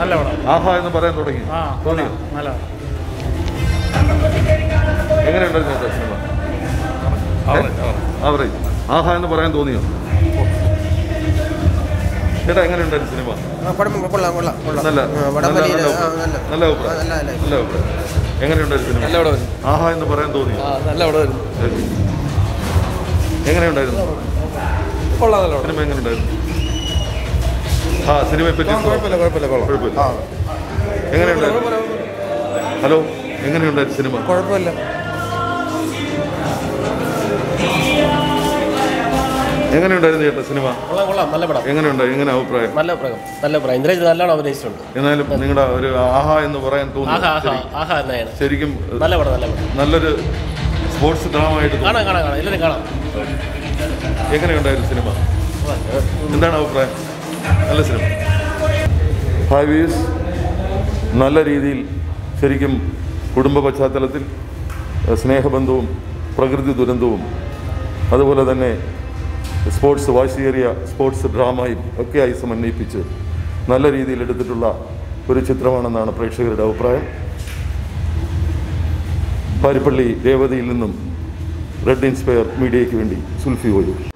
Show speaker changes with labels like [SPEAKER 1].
[SPEAKER 1] നല്ല പടം
[SPEAKER 2] ആഹാ എന്ന് പറയാൻ തുടങ്ങി
[SPEAKER 1] ആ
[SPEAKER 2] തോന്നിയോ
[SPEAKER 1] നല്ല
[SPEAKER 2] എങ്ങനെയുണ്ടായിരുന്നു ചേട്ടാ സിനിമ ആവറേജ് ആഹാ എന്ന് പറയാൻ തോന്നിയോ ചേട്ടാ എങ്ങനെയുണ്ടായിരുന്നു സിനിമ
[SPEAKER 3] പടം കൊള്ളാം കൊള്ളാം കൊള്ളാം
[SPEAKER 2] നല്ല
[SPEAKER 3] ആ, പടം
[SPEAKER 2] നല്ല-
[SPEAKER 3] വലിയ
[SPEAKER 2] നല്ല
[SPEAKER 3] ആ,
[SPEAKER 2] അഭിപ്രായം.
[SPEAKER 3] നല്ല
[SPEAKER 2] നല്ല അഭിപ്രായം
[SPEAKER 3] ആ, നല്ല, നല്ല.
[SPEAKER 2] നല്ല അഭിപ്രായം എങ്ങനെയുണ്ടായിരുന്നു സിനിമ
[SPEAKER 4] നല്ല പടം വരും
[SPEAKER 2] ആഹാ എന്ന് പറയാൻ തോന്നിയോ
[SPEAKER 4] ആ നല്ല പടം വരും
[SPEAKER 2] എങ്ങനെയുണ്ടായിരുന്നു
[SPEAKER 4] കൊള്ളാം നല്ല പടം
[SPEAKER 2] സിനിമ എങ്ങനെയുണ്ടായിരുന്നു ആ സിനിമയെ പറ്റി
[SPEAKER 4] കുഴപ്പമില്ല കുഴപ്പമില്ല കൊള്ളാം
[SPEAKER 2] കുഴപ്പമില്ല എങ്ങനെയുണ്ടായിരുന്നു ഹലോ എങ്ങനെയുണ്ടായിരുന്നു സിനിമ
[SPEAKER 4] കുഴപ്പമില്ല
[SPEAKER 2] എങ്ങനെയുണ്ടായിരുന്നു ചേട്ടാ സിനിമ
[SPEAKER 5] കൊള്ളാം കൊള്ളാം നല്ല പടം
[SPEAKER 2] എങ്ങനെയുണ്ടായി എങ്ങനെ അഭിപ്രായം
[SPEAKER 5] നല്ല പ്രകം നല്ല പടം ഇന്ദ്രജിത്ത് നല്ലോണം അഭിനയിച്ചിട്ടുണ്ട്
[SPEAKER 2] എന്നാലും നിങ്ങളുടെ ഒരു ആഹാ എന്ന് പറയാൻ
[SPEAKER 5] ആഹാ ആഹാ
[SPEAKER 2] തോന്നുന്നു
[SPEAKER 5] ആഹാ എന്നാണ്
[SPEAKER 2] ശരിക്കും
[SPEAKER 5] നല്ല പടം നല്ല പടം
[SPEAKER 2] നല്ലൊരു സ്പോർട്സ് ഡ്രാമ ആയിട്ട് തോന്നി.
[SPEAKER 5] കാണാം കാണാം കാണാം എല്ലാവരും കാണാം
[SPEAKER 2] എങ്ങനെയുണ്ടായിരുന്നു സിനിമ എന്താണ് അഭിപ്രായം നല്ല സിനിമ ഹാവീസ് നല്ല രീതിയിൽ ശരിക്കും കുടുംബ പശ്ചാത്തലത്തിൽ ഏഹ്, സ്നേഹബന്ധവും പ്രകൃതി ദുരന്തവും അതുപോലെ തന്നെ സ്പോർട്സ് വാശിയേറിയ സ്പോർട്സ് ഡ്രാമയും ഒക്കെയായി സമന്വയിപ്പിച്ച് നല്ല രീതിയിൽ എടുത്തിട്ടുള്ള ഒരു ചിത്രമാണെന്നാണ് പ്രേക്ഷകരുടെ അഭിപ്രായം പാരിപ്പള്ളി രേവതിയിൽ നിന്നും റെഡ് ഇൻസ്പയർ മീഡിയയ്ക്ക് വേണ്ടി സുൽഫി ഒഴു